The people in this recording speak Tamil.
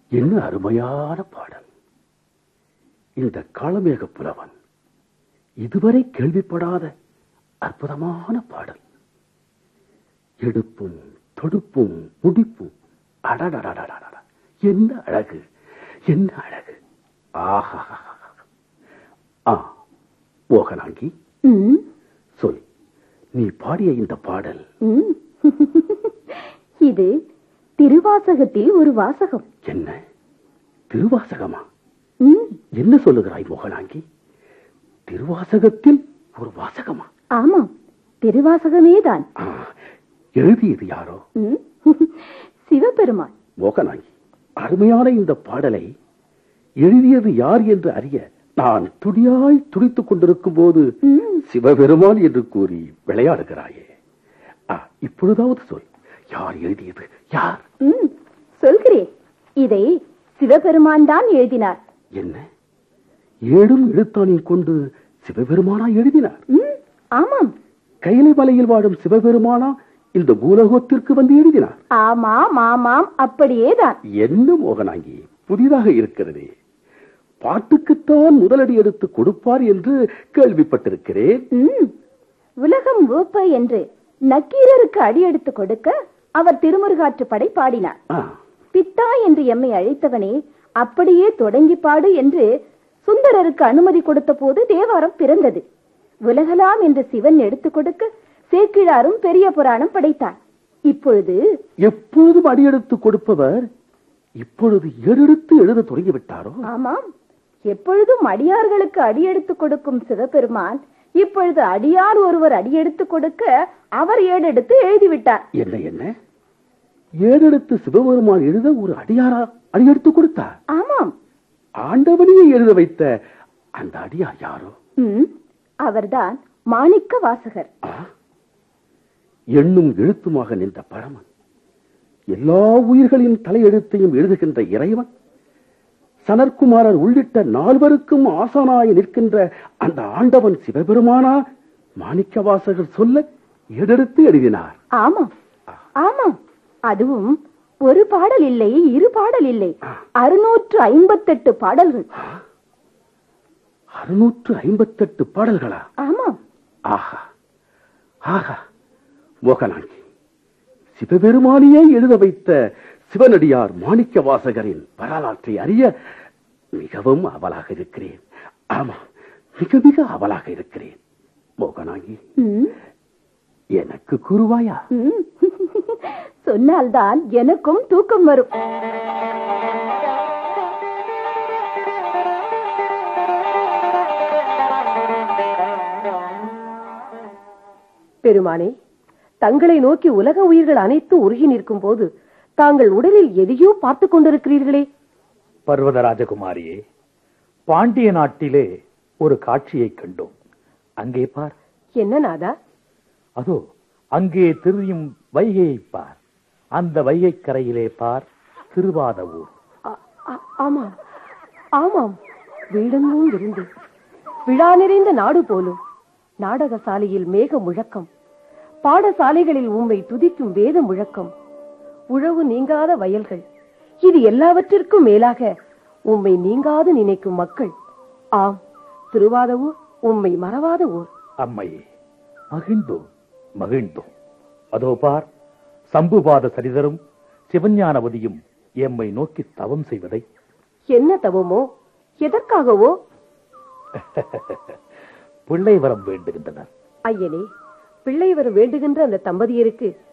என்ன அருமையான பாடல் இந்த காளமேக புலவன் இதுவரை கேள்விப்படாத அற்புதமான பாடல் எடுப்பும் தொடுப்பும் முடிப்பும் அடடடடடடட என்ன அழகு என்ன அழகு ஆஹா ஆ மோகனாங்கி ம், சொல் நீ பாடிய இந்த பாடல் ம். இது திருவாசகத்தில் ஒரு வாசகம் என்ன திருவாசகமா ம், என்ன சொல்லுகிறாய் மோகனாங்கி திருவாசகத்தில் ஒரு வாசகமா ஆமாம் திருவாசகமேதான் ஆ, எழுதியது யாரோ ம், சிவபெருமான் மோகனாங்கி அருமையான இந்த பாடலை எழுதியது யார் என்று அறிய நான் துடியாய் துடித்துக் கொண்டிருக்கும் போது ம், சிவபெருமான் என்று கூறி விளையாடுகிறாயே ஆ, இப்பொழுதாவது சொல் யார் எழுதியது யார் ம், சொல்கிறேன் இதை சிவபெருமான் தான் எழுதினார் என்ன ஏடும் எழுத்தாணியும் கொண்டு சிவபெருமானா எழுதினார் ம், ஆமாம் கைலை மலையில் வாழும் சிவபெருமானா இந்த பூலோகத்திற்கு வந்து எழுதினார் ஆமாம் ஆமாம் அப்படியேதான் என்ன மோகனாங்கி புதிதாக இருக்கிறதே பாட்டுக்குத்தான் முதலடி எடுத்து கொடுப்பார் என்று கேள்விப்பட்டிருக்கிறேன் ம், உலகம் ஓப்ப என்று நக்கீரருக்கு அடியெடுத்து கொடுக்க அவர் திருமுருகாற்றுப்படை பாடினார் ஆ, பித்தா என்று எம்மை அழைத்தவனே அப்படியே தொடங்கி பாடு என்று சுந்தரருக்கு அனுமதி கொடுத்த போது தேவாரம் பிறந்தது உலகலாம் என்று சிவன் எடுத்துக் கொடுக்க சேக்கிழாரும் பெரிய புராணம் படைத்தார் இப்பொழுது எப்பொழுதும் அடியெடுத்து கொடுப்பவர் இப்பொழுது ஏறெடுத்து எழுத தொடங்கிவிட்டாரோ ஆமாம் எப்பொழுதும் அடியார்களுக்கு அடியெடுத்து கொடுக்கும் சிவபெருமான் இப்பொழுது அடியார் ஒருவர் அடியெடுத்து கொடுக்க அவர் ஏடெடுத்து எழுதிவிட்டார் என்ன என்ன ஏறெடுத்து சிவபெருமான் எழுத ஒரு அடியாரா அடியெடுத்து கொடுத்தார் ஆமாம் ஆண்டவனையே எழுத வைத்த அந்த அடியார் யாரோ ம், அவர்தான் மாணிக்க வாசகர் ஆ? எண்ணும் எழுத்துமாக நின்ற பரமன் எல்லா உயிர்களின் தலையெழுத்தையும் எழுதுகின்ற இறைவன் சனற்குமாரர் உள்ளிட்ட நால்வருக்கும் ஆசானாய் நிற்கின்ற அந்த ஆண்டவன் சிவபெருமானா மாணிக்க வாசகர் சொல்ல எடுத்து எழுதினார் ஆமாம் ஆமாம் அதுவும் ஒரு பாடல் இல்லை இரு பாடல் இல்லை அறுநூற்று ஐம்பத்தெட்டு பாடல்கள் அறுநூற்று ஐம்பத்தெட்டு பாடல்களா ஆமாம் ஆஹா ஆஹா மோகனாங்கி சிவபெருமானியே எழுத வைத்த சிவனடியார் மாணிக்க வாசகரின் வரலாற்றை அறிய மிகவும் அவலாக இருக்கிறேன் ஆமா மிக மிக அவலாக இருக்கிறேன் மோகனாங்கி ம், எனக்கு கூறுவாயா ம். சொன்னால்தான் எனக்கும் தூக்கம் வரும் பெருமானே தங்களை நோக்கி உலக உயிர்கள் அனைத்தும் உருகி நிற்கும் போது தாங்கள் உடலில் எதையோ பார்த்துக் கொண்டிருக்கிறீர்களே பர்வத ராஜகுமாரியே பாண்டிய நாட்டிலே ஒரு காட்சியைக் கண்டோம் அங்கே பார் என்ன நாதா அதோ அங்கே திரியும் வைகையை பார் அந்த வைகை கரையிலே பார் திருவாத ஊர் ஆ- ஆ- ஆமாம் ஆமாம் வீடெங்கும் விருந்து விழா நிறைந்த நாடு போலும் நாடக சாலையில் மேக முழக்கம் பாடசாலைகளில் உம்மை துதிக்கும் வேத முழக்கம் உழவு நீங்காத வயல்கள் இது எல்லாவற்றிற்கும் மேலாக உம்மை நீங்காது நினைக்கும் மக்கள் ஆம் திருவாத ஊர் உம்மை மறவாத ஊர் அம்மையே மகிழ்ந்தோம் மகிழ்ந்தோம் அதோ பார் சம்புபாத சரிதரும் சிவஞானவதியும் எம்மை நோக்கி தவம் செய்வதை என்ன தவமோ எதற்காகவோ பிள்ளை வரம் வேண்டுகின்றனர் ஐயனே பிள்ளை வர வேண்டுகின்ற அந்த தம்பதியருக்கு